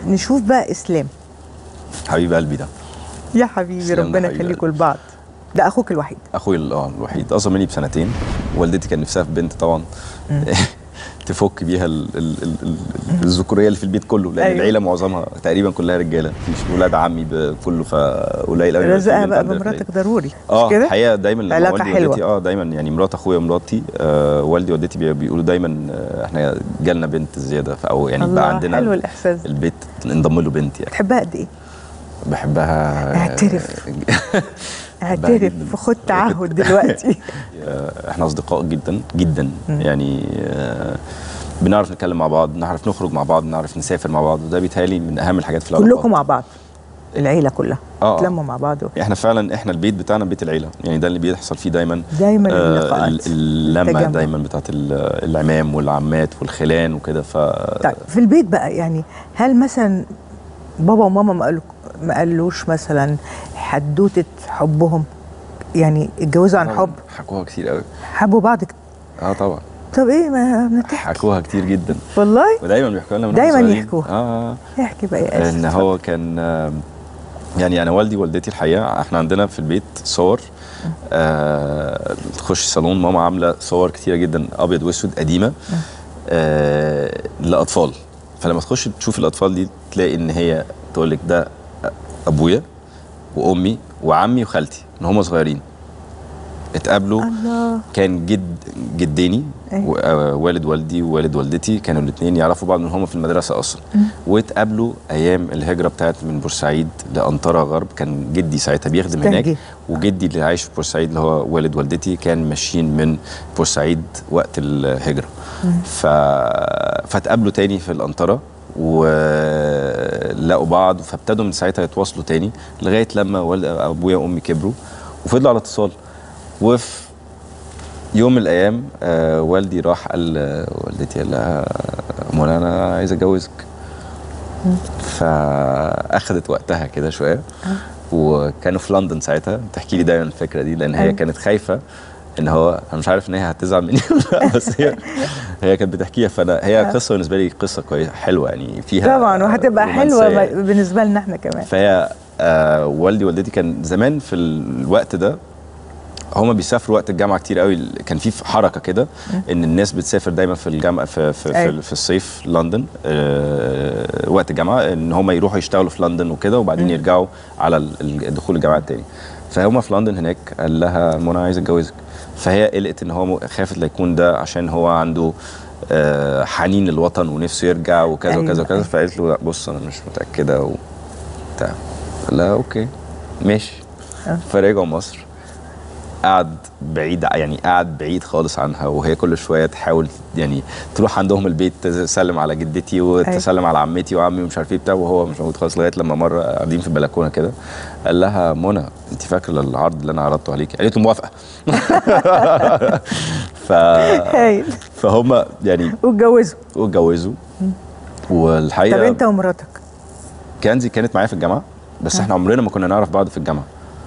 نشوف بقى اسلام حبيب قلبي ده يا حبيبي إسلام ده ربنا حبيبي يخليكم لبعض ده اخوك الوحيد اخويا ال- اه الوحيد اصغر مني بسنتين والدتي كان نفسها في بنت طبعا تفك بيها ال- ال- ال- ال- الذكوريه اللي في البيت كله لان أيوة. أيوة. العيله معظمها تقريبا كلها رجاله مفيش ولاد عمي ب- كله فقليل قوي رزقها بقى بمراتك ضروري اه مش كده؟ الحقيقه دايما لما علاقة والدي حلوة. ووالدتي اه دايما يعني مرات اخويا ومراتي آه والدي ووالدتي بي- بيقولوا دايما آه احنا جالنا بنت زياده ف- او يعني الله بقى عندنا حلو الاحساس ده. البيت انضم له بنت يعني تحبها قد ايه؟ بحبها اعترف. اعترف جداً. خد تعهد دلوقتي آه، احنا اصدقاء جدا جدا يعني آه، بنعرف نتكلم مع بعض نعرف نخرج مع بعض نعرف نسافر مع بعض وده بيتهيألي من اهم الحاجات في العلاقات كلكم مع بعض العيله كلها آه. تلموا مع بعض احنا فعلا احنا البيت بتاعنا بيت العيله يعني ده اللي بيحصل فيه دايما دايما آه، اللقاءات ال- اللمه التجمع. دايما بتاعت ال- العمام والعمات والخلان وكده ف طيب في البيت بقى يعني هل مثلا بابا وماما ما قالوا ما قالوش مثلا حدوته حبهم يعني اتجوزوا عن حب حكوها كتير قوي حبوا بعض كت- اه طبعا طب ايه ما ما تحكي حكوها كتير جدا والله ودايما بيحكوا لنا من دايماً إحنا صغيرين. يحكوها. اه آه. احكي بقى يا ان اسف هو كان آه، يعني انا والدي ووالدتي الحقيقه احنا عندنا في البيت صور آه تخش صالون ماما عامله صور كتيره جدا ابيض واسود قديمه آه لاطفال فلما تخش تشوف الاطفال دي تلاقي ان هي تقول لك ده ابويا وامي وعمي وخالتي ان هم صغيرين اتقابلوا الله كان جد جديني أيوة. و- آه، والد والدي ووالد والدتي كانوا الاثنين يعرفوا بعض من هم في المدرسه اصلا واتقابلوا ايام الهجره بتاعت من بورسعيد لانطره غرب كان جدي ساعتها بيخدم هناك تهجير. وجدي اللي عايش في بورسعيد اللي هو والد والدتي كان ماشيين من بورسعيد وقت الهجره ف... فاتقابلوا تاني في الانطره ولقوا بعض فابتدوا من ساعتها يتواصلوا تاني لغايه لما والد ابويا وامي كبروا وفضلوا على اتصال وفي يوم من الايام آه والدي راح قال آه، والدتي قال لها منى انا عايز اتجوزك فاخدت وقتها كده شويه وكانوا في لندن ساعتها بتحكي لي دايما الفكره دي لان هي أيوة. كانت خايفه ان هو انا مش عارف ان هي هتزعل مني ولا لا، بس هي هي كانت بتحكيها فانا هي قصه بالنسبه لي قصه كويسه حلوه يعني فيها طبعا وهتبقى حلوه رومانسية. ب- بالنسبه لنا احنا كمان فهي آه والدي ووالدتي كان زمان في الوقت ده هما بيسافروا وقت الجامعه كتير قوي كان في حركه كده ان الناس بتسافر دايما في الجامعه في في, أيوة. في, في الصيف لندن آه وقت الجامعه ان هما يروحوا يشتغلوا في لندن وكده وبعدين يرجعوا على ال- ال- دخول الجامعه تاني فهم في لندن هناك قال لها منى عايز اتجوزك فهي قلقت ان هو م- خافت لا يكون ده عشان هو عنده آه حنين للوطن ونفسه يرجع وكذا أيوة، وكذا وكذا أيوة. فقالت له لا بص انا مش متاكده وبتاع قال لها اوكي ماشي آه. فرجعوا مصر قعد بعيد يعني قعد بعيد خالص عنها وهي كل شويه تحاول يعني تروح عندهم البيت تسلم على جدتي وتسلم على عمتي وعمي ومش عارف ايه بتاع وهو مش موجود خالص لغايه لما مره قاعدين في البلكونه كده قال لها منى انت فاكره العرض اللي انا عرضته عليكي قالت له موافقه ف هايل فهم يعني واتجوزوا واتجوزوا طب والحقيقه انت ومراتك كنزي كانت معايا في الجامعه بس احنا عمرنا ما كنا نعرف بعض في الجامعه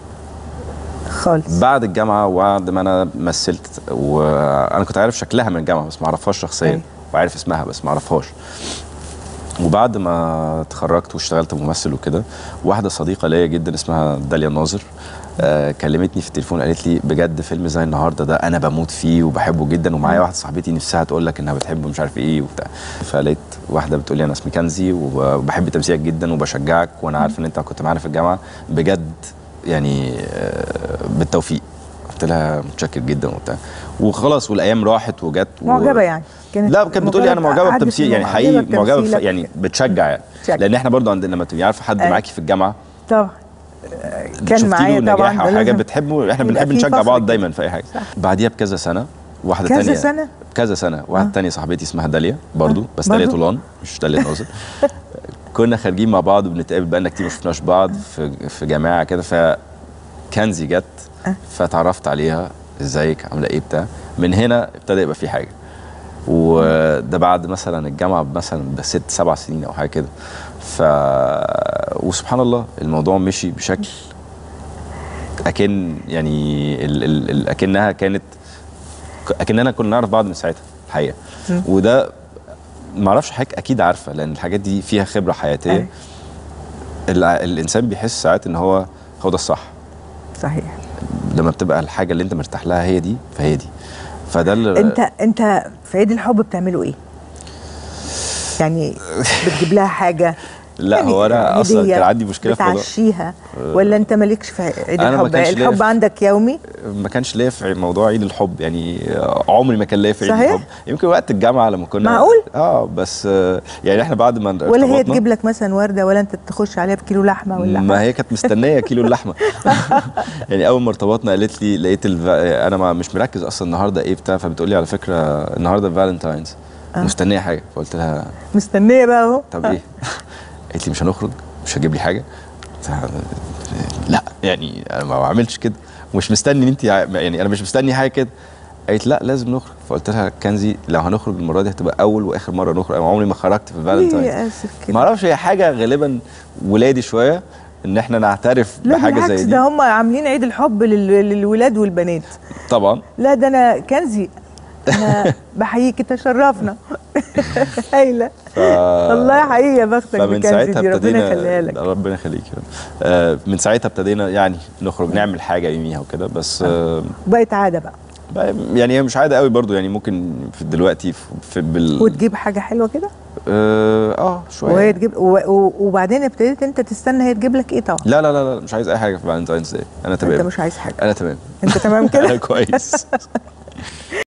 خالص بعد الجامعه وبعد ما انا مثلت وانا كنت عارف شكلها من الجامعه بس ما اعرفهاش شخصيا أيوة. وعارف اسمها بس ما اعرفهاش وبعد ما اتخرجت واشتغلت ممثل وكده واحده صديقه ليا جدا اسمها داليا ناظر آه كلمتني في التليفون قالت لي بجد فيلم زي النهارده ده انا بموت فيه وبحبه جدا ومعايا واحده صاحبتي نفسها تقول لك انها بتحبه مش عارف ايه وبتاع فلقيت واحده بتقول لي انا اسمي كنزي وبحب تمثيلك جدا وبشجعك وانا عارف ان انت كنت معانا في الجامعه بجد يعني آه بالتوفيق قلت لها متشكر جدا وبتاع وخلاص والايام راحت وجت و... معجبه يعني كانت لا كانت بتقول لي انا معجبه قعدت بتمثيل في يعني معجبة حقيقي معجبه بتمثيلك. بف- يعني بتشجع يعني بتشجع. لان احنا برضو عندنا لما تبقي عارفه حد أيوة. معاكي في الجامعه طبعا كان شفتي معايا له طبعا نجاح ده او حاجه لازم بتحبه احنا يبقى بنحب في نشجع فخر بعض كده. دايما في اي حاجه صح. بعديها بكذا سنه واحده كذا تانية سنة؟ كذا سنه واحده آه. تانية صاحبتي اسمها داليا برضو بس برضو؟ داليا طولان مش داليا ناظر كنا خارجين مع بعض وبنتقابل بقالنا كتير ما شفناش بعض في في جماعه كده فكنزي جت آه. فتعرفت عليها ازيك عامله ايه بتاع من هنا ابتدى يبقى في حاجه وده بعد مثلا الجامعه مثلا بست سبع سنين او حاجه كده ف وسبحان الله الموضوع مشي بشكل اكن يعني ال... ال... ال... اكنها كانت اكننا كنا نعرف بعض من ساعتها الحقيقه وده ما اعرفش حضرتك اكيد عارفه لان الحاجات دي فيها خبره حياتيه أيوة. الع- الانسان بيحس ساعات ان هو هو ده الصح صحيح لما بتبقى الحاجه اللي انت مرتاح لها هي دي فهي دي فده اللي انت انت في عيد الحب بتعملوا ايه؟ يعني بتجيب لها حاجه لا يعني هو انا اصلا هدية كان عندي مشكله في موضوع بتعشيها ولا انت مالكش في عيد أنا ما الحب كانش ليا الحب في- عندك يومي ما كانش ليا في موضوع عيد الحب يعني عمري ما كان ليا في عيد صحيح؟ الحب يمكن وقت الجامعه لما كنا معقول؟ اه بس آه، يعني احنا بعد ما ولا هي ارتبطنا- تجيب لك مثلا ورده ولا انت تخش عليها بكيلو لحمه ولا ما حاجه هي كانت مستنيه كيلو اللحمه يعني اول ما ارتبطنا قالت لي لقيت الف... انا ما مش مركز اصلا النهارده ايه بتاع فبتقول لي على فكره النهارده فالنتاينز آه. مستنيه حاجه فقلت لها مستنيه بقى اهو طب ايه قالت لي مش هنخرج مش هتجيب لي حاجه قلت لها لا يعني انا ما بعملش كده ومش مستني ان انت يعني انا مش مستني حاجه كده قالت لا لازم نخرج فقلت لها كنزي لو هنخرج المره دي هتبقى اول واخر مره نخرج انا عمري ما خرجت في ليه فالنتاينز يا اسف ما كده اعرفش هي حاجه غالبا ولادي شويه ان احنا نعترف لا بحاجه بالعكس زي دي ده هم عاملين عيد الحب لل- للولاد والبنات طبعا لا ده انا كنزي انا بحييكي تشرفنا هايله ف... والله حقيقي يا بختك فمن بكنزي ساعتها دي ربنا ابتدينا يخليها لك ربنا يخليك يا رب. آه، من ساعتها ابتدينا يعني نخرج نعمل حاجه يوميها وكده بس آه، بقت عاده بقى بقى- يعني هي مش عاده قوي برضو يعني ممكن في دلوقتي في, في بال وتجيب حاجه حلوه كده اه, آه شويه وهي تجيب و- و- وبعدين ابتديت انت تستنى هي تجيب لك ايه طبعا لا لا لا لا مش عايز اي حاجه في فالنتاينز داي انا انت تمام مش عايز حاجه انا تمام انت تمام كده انا كويس